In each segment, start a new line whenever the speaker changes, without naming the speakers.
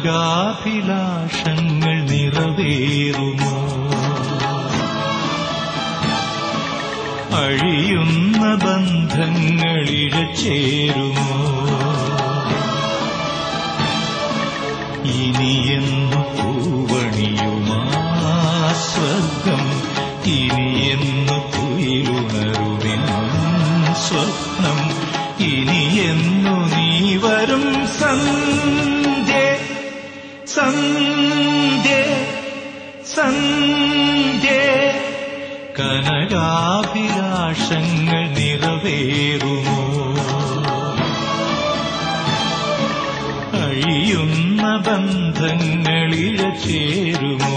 കനകാഭിലാഷങ്ങൾ നിറവേറുമോ അഴിയുന്ന ബന്ധങ്ങൾ ഇഴച്ചേരുമോ ഇനിയെന്നു പൂവണിയുമാ സ്വർഗം ഇനിയെന്നു കുയിലുണരുവിൻ സ്വപ്നം ഇനിയെന്നു നീ വരും സന്ധ്യ സന്ധ്യ സന്ധ്യ കനകാഭിലാഷങ്ങൾ നിറവേറുമോ അഴിയുന്ന ബന്ധങ്ങളിഴ ചേരുമോ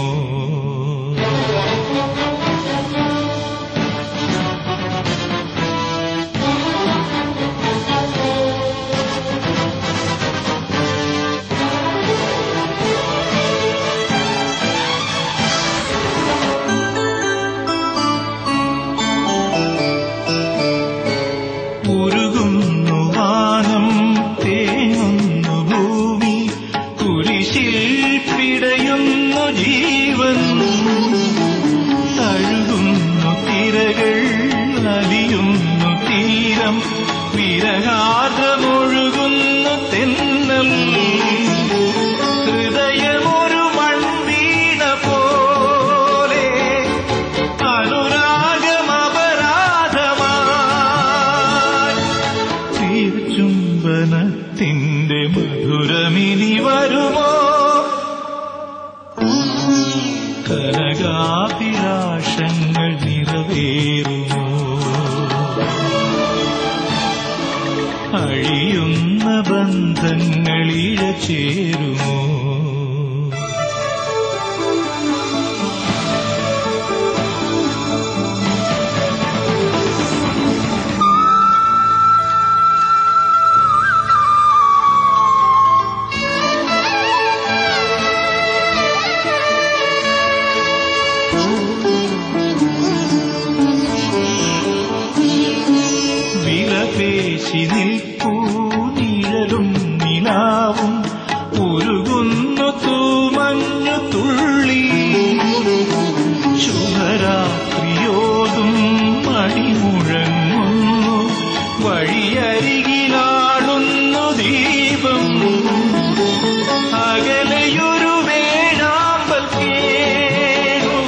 ഉരുകുന്നു വാനം തേങ്ങുന്നു ഭൂമി കുരിശിൽ പിടയുന്നു ജീവൻ തഴുകുന്നു തിരകൾ അലിയുന്നു തീരം വിരഹാദ്രമൊഴുകുന്നു തെന്നൽ ഹൃദയമൊരു മൺവീണ പോലെ അനുരാഗമപരാധമായി തീർച്ചുംബനത്തിന്റെ മധുരമിനി വരുമോ കനകാഭിലാഷങ്ങൾ നിറവേറുമോ അഴിയുന്ന ബന്ധങ്ങളിഴ ചേരുമോ വിലപേശി നിൽപ്പൂ നിഴലും നിലാവും ഉരുകുന്നു തൂമഞ്ഞു തുള്ളി ശുഭരാത്രിയോതും മണിമുഴങ്ങുന്നു വഴിയരികിലാടുന്നു ദീപം അകലെയൊരു വേഴാമ്പൽ കേടു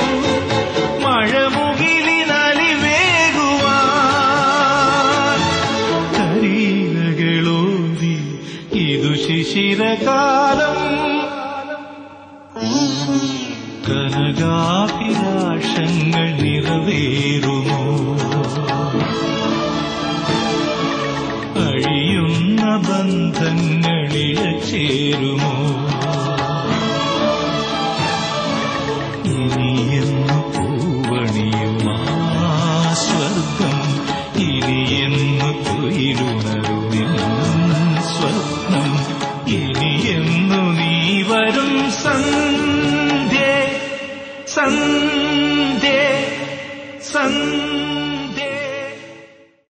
മഴമുകിലിനലിവേകുവാൻ കരീലകളോതി ഇതു ശിശിരകാലം കനകാഭിലാഷങ്ങൾ നിറവേറുമോ അഴിയുന്ന ബന്ധങ്ങളിഴ ചേരുമോ